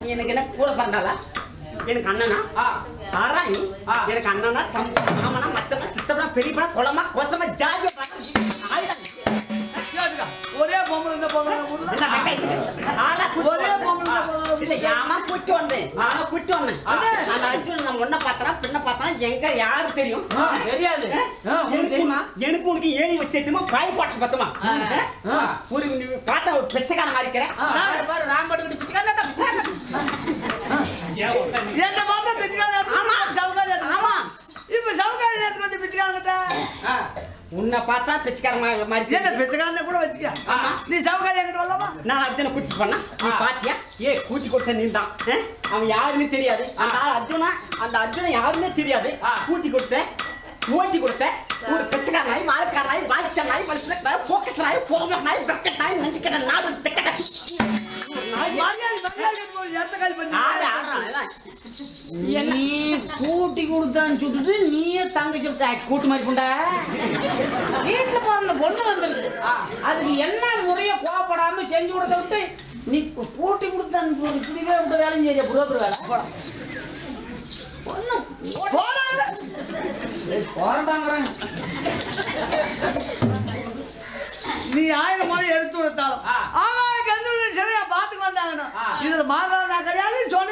எனக்கு என்ன கூட பிறந்தாளா எனக்கு அண்ணனா ஆராயி எனக்கு அண்ணனா தம்பி மாமனா மச்சனா சித்தப்பனா பெரியப்பனா குளமா கொத்தமா ஜாதியா ஆயிரம் கேட்டுக்கா. ஒரே பொம்பளை இந்த பொம்பளை ஊர்ல. என்ன வெங்காயத்துக்கு? ஆளா கூட்டி ஒரே வந்தேன். பொம்பளை இந்த பொம்பளை ஊர்ல. இல்ல, ஏமா கூட்டி வந்தேன்? நானா கூட்டி வந்தேன். அந்த அர்ஜுன் நம்ம ஒண்ண பார்த்தனா, பின்ன பார்த்தனா, எங்க யாரு தெரியும்? ஆ, தெரியாது ஆ, உங்களுக்கு எனக்கு தெரியுமா எனக்கு உனக்கு ஏணி வச்சுட்டுமா பாய் பாட்டு பத்துமா ஆ. ஒரு நீ பாட்ட ஒரு பிச்சைக்காரன் மாதிரி இருக்கிற ஆ, பாரு, பாரு ராம்பட்டுக்கிட்டு பிச்சைக்காரனா தான் பிச்சைக்காரனா என்ன பார்த்தா பிச்சைக்காரன் எடுத்து ஆமா. சவுக்காரி எடுத்து. ஆமா இப்ப சவுக்காரி எடுத்து வந்து பிச்சைக்காரன்கிட்ட. உன்னை பார்த்தா பிச்சைக்காரன் மா- மாதிரி என்ன தெரியுது. பிச்சைக்காரனை கூட வச்சுக்க. ஆமா. நீ சவுக்காரி என்கிட்ட வரலாமா? நான் அர்ஜுனை கூட்டிட்டு போனா நீ பாத்தியா ஏ கூட்டி கொடுத்த நீ தான் அவன் யாருன்னு தெரியாது அந்த ஆள் அர்ஜுனா அந்த அர்ஜுனை யாருன்னே தெரியாது கூட்டி கொடுத்த ஓட்டி கொடுத்த ஒரு பிச்சைக்கார நாய் வாழைக்கார நாய் வாய்க்க நாய் மனுஷன் நாய் போக்கட் நாய் போக நாய் வெக்கட் நாய் நஞ்சுக்கட்ட நாடு தெக்கட்ட நாய் மரியாதை, மரியாதை எடுத்து போய் இடத்த காலி பண்ணு. ஆடு ஆடுறான் அதான். நீ கூட்டி கொடுத்தான்னு சொல்லிட்டு நீயே தங்கச்சி விட்டு கூட்டு மாதிரி புண்டா வீட்டுல பிறந்த பொண்ணு வந்துருக்கு அதுக்கு என்ன முறைய கோவப்படாம செஞ்சு கொடுத்த விட்டு நீ கூட்டி கொடுத்தான்னு சொல்லி இப்படிவே விட்டு வேலையும் செய்ய புரோக்கர் வேலை பொண்ணு போடாத. போராட்டாங்கிறாங்க நீ ஆயிரம் முறை எடுத்து கொடுத்தாலும் ஆனா கல்லூரி சரியா பாத்துக்கு வந்தாங்கன்னு இதுல மாறாத கிடையாது சொல்லி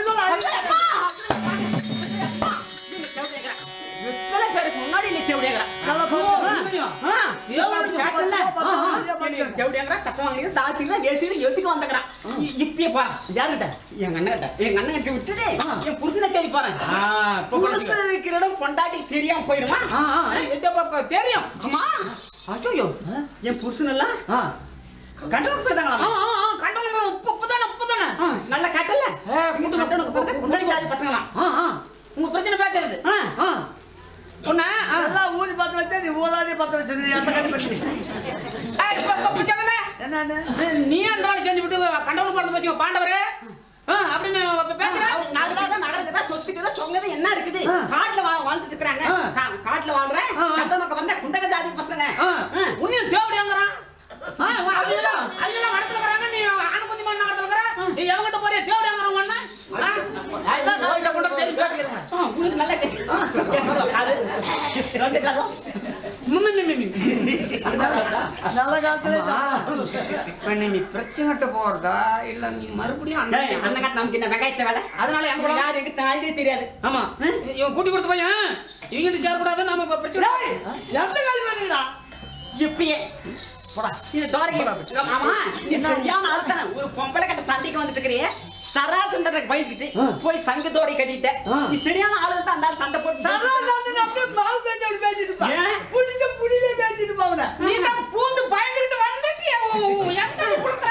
எத்தனை பேருக்கு முன்னாடி நீ தேவடியாங்கிறா நல்லா பாத்து. ஆ, தேவடி கேட்டல்ல? பத்து, ஆ, ஆ. பத்து, பத்து. நீ தேவடியாங்கிறா, கத்த வாங்குறீங்க, தாசிங்க, ஏசிங்க, எதுக்கு வந்துக்கிறான்? இ- இப்பயே போறேன். யாருகிட்ட எங்க அண்ணன் கிட்ட, எங்க அண்ணன் கிட்ட விட்டுட்டு, ஆ. என் புருஷனை தேடி போறேன். ஆ, இப்ப குழந்தைங்க. புருஷன் இருக்கிற இடம் பொண்டாட்டி தெரியாம போயிடுமா? ஆ, ஆ, எத்த பாப்பா, தெரியும் அம்மா, ஐயோ, என் புருஷன் எல்லாம் ஆ. கண்டவனுக்கு ஆ, போயிட்டாங்களாமா? ஆ, ஆ, கண்டவன் பாரு, உப்பு, உப்பு தானே, உப்பு தானே. ஆ, நல்ல காட்டல? ஏ, குண்டு கண்டவனுக்கு பிறந்த குண்டடி ஜாதி பசங்களாம். ஆ, ஆ. உங்க பிரச்சனை பேசுறது ஆ. ஆ. பொண்ணா ஆ. எல்லாம் ஊதி பத்து வச்சா நீ ஊராதே பத்து வச்சு நீ இடத்த காலி பண்ணி ஏய், இப்ப- இப்ப பிடிச்சவனே, என்னன்னு நீ அந்த வேலை செஞ்சு விட்டு கண்டவன் பிறந்து போச்சுங்க பாண்டவரே ஆ, அப்படின்னு இப்ப பேசுற அவங்க நகரத்துல நகரத்துல சொத்துக்குதா, சொங்கது என்ன இருக்குது? ஆ. காட்டுல வா- வாழ்ந்துட்டு இருக்கிறாங்க. ஆ. கா- காட்டுல வாழ்றேன். ஆ, ஆ. கண்டவனுக்கு வந்த குண்டக ஜாதி பசங்க. ஆ, ஆ. உன்னையும் தேவடியாங்கிறான் ஆ, வா, அவங்கெல்லாம் அவங்கெல்லாம் வடத்துல இருக்கிறாங்க, நீ ஆணு குஞ்சு மாதிரி நகரத்துல இருக்கிற. நீ எவங்கிட்ட போறியா, தேவடியாங்கிறவன் ஒண்ணு? ஆ? அதான் கோயில்ல கொண்டு வந்து தெரிஞ்சு பேசிக்கிறேன். ஆ, உனக்கு நல்ல காது. ரெண்டு காதும். மிம்மி, மிம்மி, மிம்மி. நல்ல காலத்துல இப்ப நீ பிரச்சனைட்ட போறதா இல்ல நீ மறுபடியும் ஏய், அண்ணன் அண்ணன் காட்டு நமக்கு என்ன வெங்காயத்தை வேலை? அதனால என் கூட யாரு எங்க தாயினே தெரியாது ஆமா இவன் கூட்டி கொடுத்த பையன் இவங்கிட்ட சேரக்கூடாது நாம இப்ப பிரச்சனை இடத்த காலி பண்ணிடா இப்பயே போடா. இது தோரகை. ஆமா, நீ சரியான ஆள்தானே. ஒரு பொம்பளை கட்ட சண்டைக்கு வந்துட்டு இருக்கிறியே, சராசன்றதுக்கு பயந்துட்டு போய் சங்கு தோரை கட்டிட்ட. ஆ. நீ சரியான ஆளு தான் அந்த ஆள் சண்டை போட்டு சரளாசாமி அப்படியே மாவு பேச்சு அப்படி பேசிட்டு இருப்பா. ஏன்? புடிச்ச புடியிலே பேசிட்டு இருப்பாங்க நீ தான் பூந்து பயந்துட்டு வந்துட்டு எங்க கொடுக்குற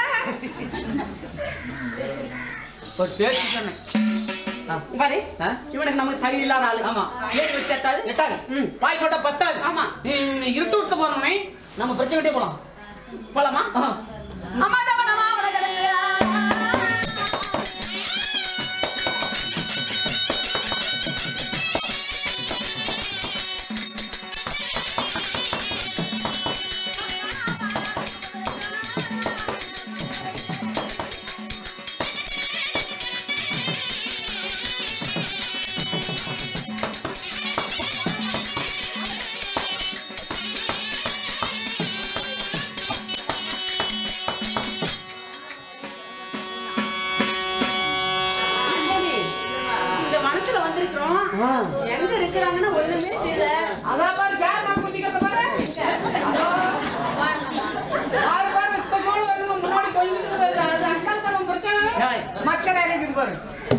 ஒரு பேச்சு சொன்னேன் பாரு, ஆ? இவனுக்கு நமக்கு தகுதி இல்லாத ஆளு ஆமா. ஏறி வச்சு எட்டாது. எட்டாது ம். வாய் போட்டா பத்தாது ஆமா. நீ நீ இருட்டு விட்டு போறவனே நம்ம பிரச்சனை போலாம் போலாமா ஆ. அமதவனமா உலகடங்கு. ஆண்டனி, இந்த வனத்துல வந்திருக்கிறோம் எங்க இருக்கிறாங்கன்னு ஒண்ணுமே தெரியல அதான் பாரு சேர் நான் குத்திக்கிறத பாரு பாரு பாரு இப்ப சூழல் வந்து முன்னாடி போயிட்டு இருக்குது அது அக்காத்தனம் பிரச்சனை ஏய். மக்கள் இருக்குது பாரு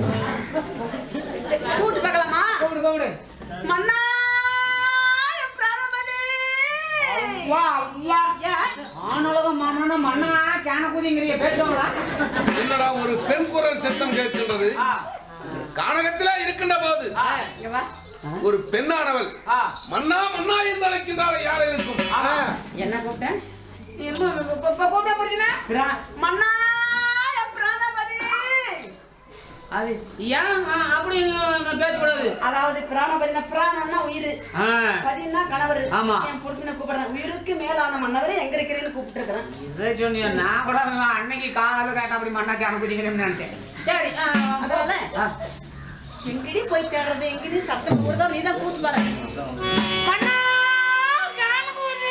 கூட்டு பார்க்கலாமா கூப்பிடு கூப்பிடு மன்னா என் பிராணபதி. வா வா ஏன்? ஆனலகம் மாமனா மண்ணா கேன குதிங்கிறிய பேசுவாங்களா என்னடா ஒரு பெண் குரல் சத்தம் கேட்கின்றது கானகத்திலே இருக்கின்ற போது ஆ, இங்க வா. ஒரு பெண்ணானவள் மன்னா மன்னா என்று அழைக்கின்றாள் யார் இருக்கும் என்ன கூப்பிட்டேன் என்ன இப்ப- இப்ப கூப்பிட போறீங்கன்னா பிரா- மன்னா என் பிராணபதி. அது ஏன் ஆ, அப்படி நீங்க பேசக்கூடாது அதாவது பிராணபதின பிராணம்னா உயிர் ஆ, பதினா கணவர் ஆமா. என் புருஷனை கூப்பிடுறேன் உயிருக்கு மேலான மன்னவரை எங்க இருக்கிறேன்னு கூப்பிட்டு இருக்கிறேன் இதை சொன்னியா நான் கூட அன்னைக்கு காலையில கேட்ட அப்படி மண்ணாக்கி அனுப்பிக்கிறேன்னு நினைச்சேன் சரி ஆ, அதனால ஆ. எங்கடி போய் தேடுறது எங்கடி சத்தம் போடுறதா நீ தான் கூத்து வர மன்னா, காணும்போது.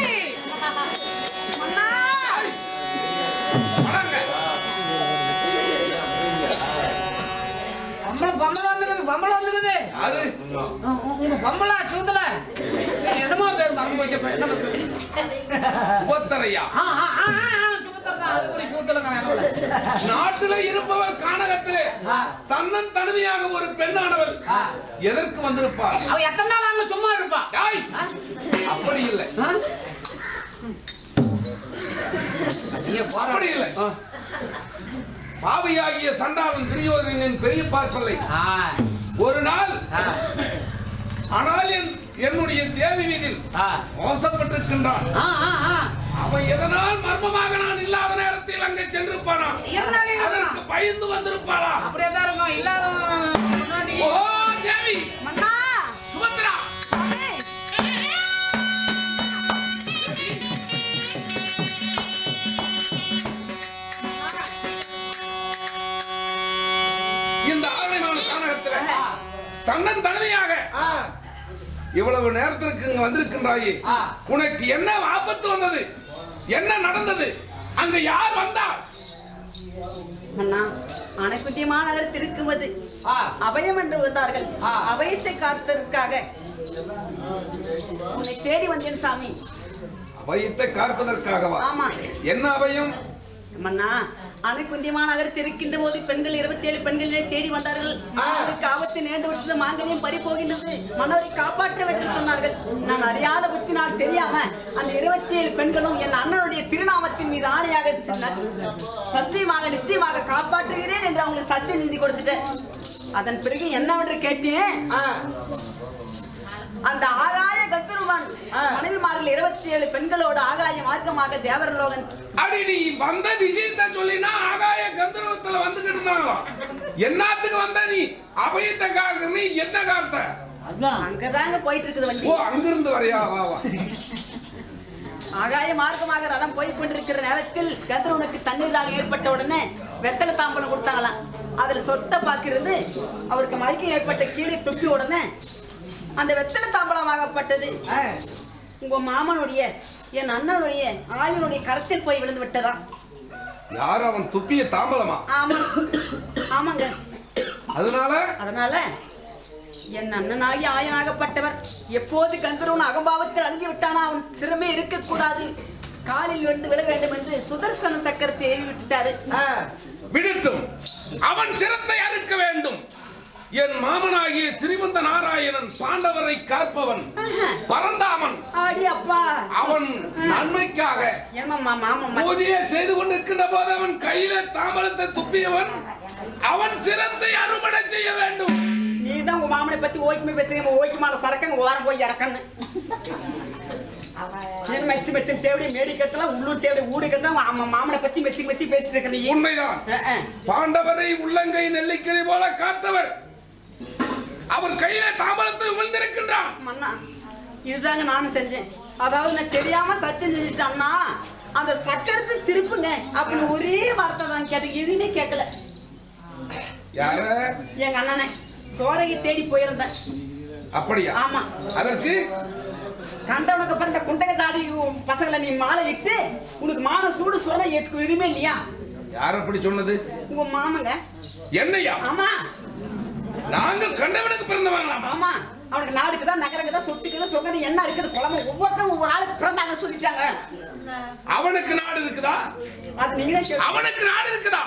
மன்னா வணங்க பொம்பளை பொம்பளை வந்துருக்குது பொம்பளை வந்துருக்குது அது உ- உ- உங்க பொம்பளை சூத்துல என்னமோ பேர் மறந்து போச்சு இப்ப என்ன பண்றது? உபத்தரையா ஆ, ஆ, ஆ, ஆ, ஆ, சுமத்தர் தான். அது கூட சூத்துல தான் என்னோட. நாட்டில இருப்பவர் கானகத்திலே தன்னன் தனிமையாக ஒரு பெண்ணானவள் எதற்கு வந்திருப்பார் அவ எத்தனை நாள் அங்க சும்மா இருப்பா யாய் அப்படி இல்லை ஆ? நீங்க போற அப்படி இல்லை பாவியாகிய சண்டாளன் துரியோதனன் பெரிய பார்ப்பலை ஆ, ஒரு நாள் ஆ, ஆனால் என்- என்னுடைய தேவி மீதில் ஆ. மோசப்பட்டிருக்கின்றான் ஆ, ஆ, ஆ. அவன் எதனால் மர்மமாக நான் இல்லாத நேரத்தில் அங்கே சென்றிருப்பானா இருந்தாலே இருக்கலாம். அதற்கு பயந்து வந்திருப்பாளா அப்படியே தான் இருக்கும் இல்லாத முன்னாடி ஓ தேவி மன்னா சுபத்ரா சாமி. இந்த ஆரணிமான கானகத்துல தன்னன் தனிமையாக இவ்வளவு நேரத்திற்கு இங்க வந்திருக்கின்றாயே உனக்கு என்ன ஆபத்து வந்தது என்ன நடந்தது அங்க யார் வந்தா மன்னா அணைக்குட்டி மாநகர் திருக்குவது அபயம் என்று வந்தார்கள் அபயத்தை காத்ததற்காக உன்னை தேடி வந்தேன் சாமி அபயத்தை காப்பதற்காகவா ஆமா என்ன அபயம் மன்னா அணைக்குந்தியமான நகர் இருக்கின்ற போது பெண்கள் இருபத்தி ஏழு பெண்களிலே தேடி வந்தார்கள் அவருக்கு ஆபத்து நேர்ந்து விட்டது மாங்கனியும் பறி போகின்றது மன்னரை காப்பாற்ற வைத்து சொன்னார்கள் நான் அறியாத புத்தி நான் தெரியாம அந்த இருபத்தி ஏழு பெண்களும் என் அண்ணனுடைய திருநாமத்தின் மீது ஆணையாக சொன்ன- சத்தியமாக நிச்சயமாக காப்பாற்றுகிறேன் என்று அவங்களுக்கு சத்தியம் நீதி கொடுத்துட்டேன் அதன் பிறகு என்னவென்று கேட்டேன் அந்த ஆகாய கத்திருவன் மனைவிமார்கள் இருபத்தி ஏழு பெண்களோடு ஆகாய மார்க்கமாக தேவரலோகன் அடி நீ வந்த விஷயத்த சொல்லினா ஆகாய கந்தர்வத்துல வந்துகிட்டு இருந்தாங்களோ என்னத்துக்கு வந்த நீ அபயத்தை காக்க நீ என்ன காத்த அதான் அங்கதாங்க போயிட்டு இருக்குது வண்டி ஓ அங்கிருந்து வரையா வா வா ஆகாய மார்க்கமாக ரதம் போய் கொண்டிருக்கிற நேரத்தில் கதிரவனுக்கு தண்ணீராக ஏற்பட்ட உடனே வெத்தலை தாம்பலம் கொடுத்தாங்களாம் அதுல சொத்தை பார்க்கிறது அவருக்கு மயக்கம் ஏற்பட்ட கீழே துப்பி உடனே அந்த வெத்தலை தாம்பலமாகப்பட்டது உங்க மாமனுடைய என் அண்ணனுடைய ஆயனுடைய கரத்தில் போய் விழுந்து விட்டதா யார் அவன் துப்பிய தாம்பலமா ஆமா ஆமாங்க அதனால அதனால என் அண்ணனாகி ஆயனாகப்பட்டவர் எப்போது கந்தரவன் அகம்பாவத்தில் அணுகி விட்டானா அவன் சிரமே இருக்கக்கூடாது காலில் விழுந்து விட வேண்டும் என்று சுதர்சன சக்கரத்தை ஏவி விட்டாரு விடட்டும் அவன் சிரத்தை அறுக்க வேண்டும் என் மாமனாகிய சிறிவந்த நாராயணன் பாண்டவரை காப்பவன் பரந்தாமன் ஆடி அப்பா அவன் நன்மைக்காக ஏமா மாமா பூஜையை செய்து கொண்டிருக்கின்ற போது அவன் கையில தாமரத்தை துப்பியவன் அவன் சிரத்தை அறுவடை செய்ய வேண்டும் நீ தான் உங்க மாமனை பத்தி ஓய்க்குமே பேசுறீங்க ஓய்க்குமான சரக்கு உங்க வாரம் போய் இறக்கணும் சரி மெச்சு மெச்சு தேவடி மேடி கட்டலாம் உள்ளூர் தேவடி ஊரு கட்டலாம் ஆமா மாமனை பத்தி மெச்சு மெச்சு பேசிட்டு இருக்க நீ உண்மைதான் அஹ், அஹ். பாண்டவரை உள்ளங்கை நெல்லிக்கறி போல காத்தவர் அவர் கையில தாமரத்தை உமிழ்ந்திருக்கின்றான் மன்னா இதுதாங்க நானும் செஞ்சேன் அதாவது நான் தெரியாம சத்தியம் செஞ்சுட்டேன் அண்ணா அந்த சக்கரத்தை திருப்புங்க அப்படின்னு ஒரே வார்த்தை தான் கேட்டேன் எதுவுமே கேட்கல யார எங்க அண்ணனை தோரையை தேடி போயிருந்தேன் அப்படியா ஆமா அதற்கு கண்டவனுக்கு அப்புறம் இந்த குண்டக ஜாதி பசங்களை நீ மாலை இட்டு உனக்கு மான சூடு சொல்ல எதுக்கு எதுவுமே இல்லையா யார் அப்படி சொன்னது உங்க மாமங்க என்னையா ஆமா நாங்கள் கண்டவனுக்கு பிறந்தவங்களாமா ஆமா அவனுக்கு நாடுக்கு தான் நகரக்கு தான் சொத்துக்கு தான் சொன்னது என்ன இருக்குது குழம்பு ஒவ்வொருத்தரும் ஒவ்வொரு ஆளுக்கு பிறந்தாங்க சொல்லிட்டாங்க அவனுக்கு நாடு இருக்குதா அது நீங்களே கேளு. அவனுக்கு நாடு இருக்குதா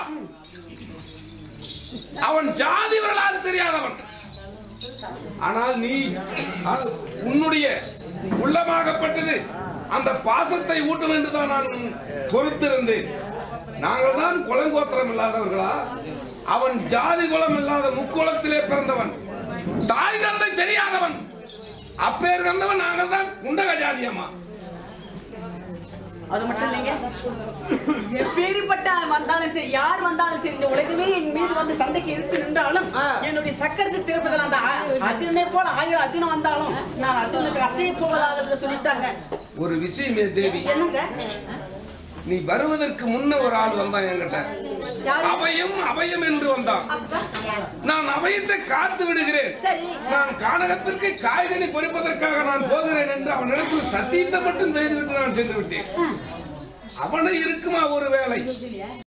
அவன் ஜாதி வரலாறு தெரியாதவன் ஆனால் நீ ஆ, உன்னுடைய உள்ளமாகப்பட்டது அந்த பாசத்தை ஊட்டும் என்று தான் நான் பொறுத்திருந்தேன் நாங்கள் தான் குலங்கோத்திரம் இல்லாதவர்களா அவன் ஜாதி குலம் இல்லாத முக்குளத்திலே பிறந்தவன் தாய் தந்தை தெரியாதவன் அப்பேர் வந்தவன் நாங்கள் தான் குண்டக ஜாதியம்மா அது மட்டும் இல்லைங்க எப்பேற்பட்ட வந்தாலும் சரி யார் வந்தாலும் சரி இந்த உலகமே என் மீது வந்து சண்டைக்கு எடுத்து நின்றாலும் என்னுடைய சக்கரத்தை திருப்பதில் அந்த அ- அர்ஜுனனை போல ஆயிரம் அர்ஜுனன் வந்தாலும் நான் அர்ஜுனுக்கு அசைய போவதாக சொல்லிட்டாங்க ஒரு விஷயம் என் தேவி என்னங்க நீ வருவதற்கு முன்ன ஒரு ஆள் வந்தான் என்கிட்ட யாரு? அபயம் அபயம் என்று வந்தான் அப்ப நான் அபயத்தை காத்து விடுகிறேன் சரி நான் கானகத்திற்கு காய்கனி பொறிப்பதற்காக நான் போகிறேன் என்று அவனிடத்தில் சத்தியத்தை மட்டும் செய்துவிட்டு நான் சென்று விட்டேன் அவனை இருக்குமா ஒரு வேலை